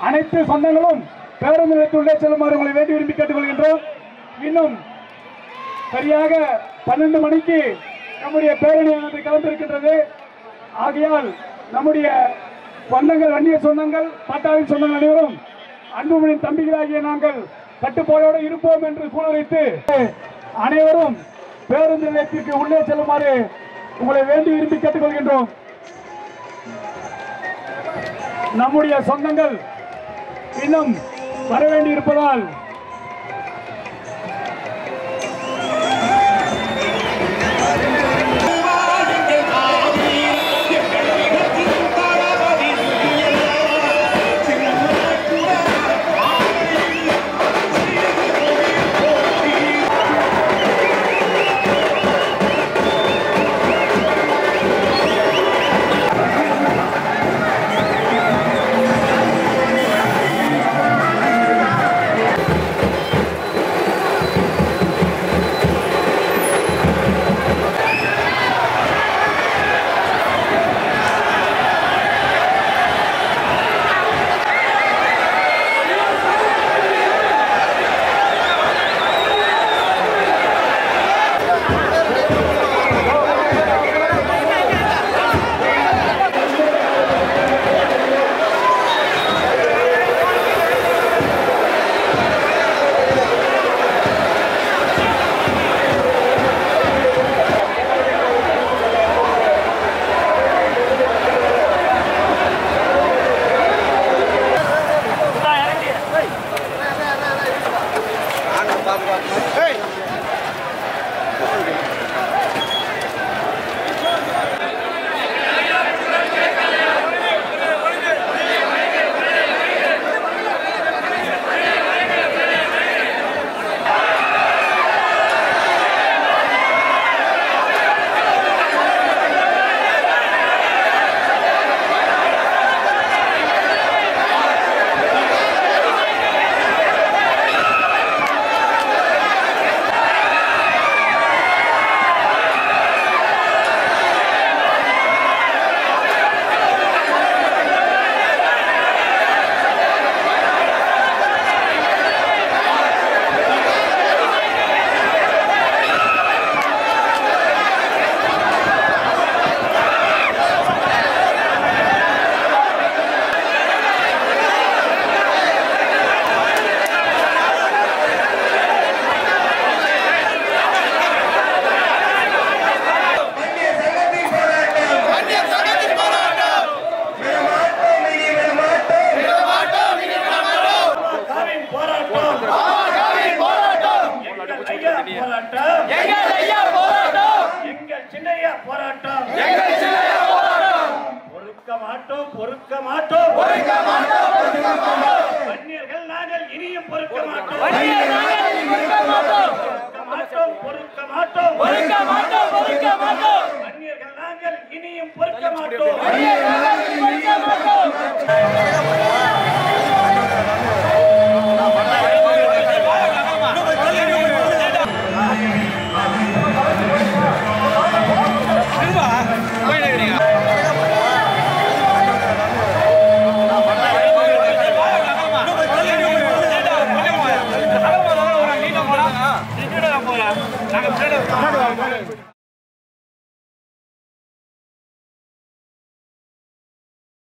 அனைத்து சொந்தங்களும் பேருந்து நிலையத்துள்ளே செல்லுமாறு உங்களை வேண்டி விரும்பி கேட்டுக்கொள்கின்றோம் இன்னும் சரியாக பன்னெண்டு மணிக்கு நம்முடைய பேரணியானது கிளம்பிருக்கின்றது ஆகையால் நம்முடைய சொந்தங்கள் வன்னிய சொந்தங்கள் பாட்டாளின் சொந்தங்கள் அனைவரும் அன்புமணியின் தம்பிகளாகிய நாங்கள் கட்டுப்பாடோடு இருப்போம் என்று சூழலைத்து அனைவரும் பேருந்து நிலையத்திற்கு உள்ளே செல்லுமாறு உங்களை வேண்டி விரும்பி கேட்டுக்கொள்கின்றோம் நம்முடைய சொந்தங்கள் இன்னும் வர வேண்டி இருப்பதால் போராட்டம் எங்கள் ஐயா போராட்டம் எங்கள் சின்னையா போராட்டம் எங்கள் சிலைய போராட்டம் பொறுக்க மாட்டோம் பொறுக்க மாட்டோம் பொறுக்க மாட்டோம் பொறுக்க மாட்டோம் வன்னியர்கள் நாங்கள் இனியும் பொறுக்க மாட்டோம் வன்னியர் நாங்கள் இருக்க மாட்டோம் பொறுக்க மாட்டோம் பொறுக்க மாட்டோம் பொறுக்க மாட்டோம் பொறுக்க மாட்டோம் வன்னியர்கள் நாங்கள் இனியும் பொறுக்க மாட்டோம் வன்னியர் நாங்கள் பொறுக்க மாட்டோம் நாங்கள்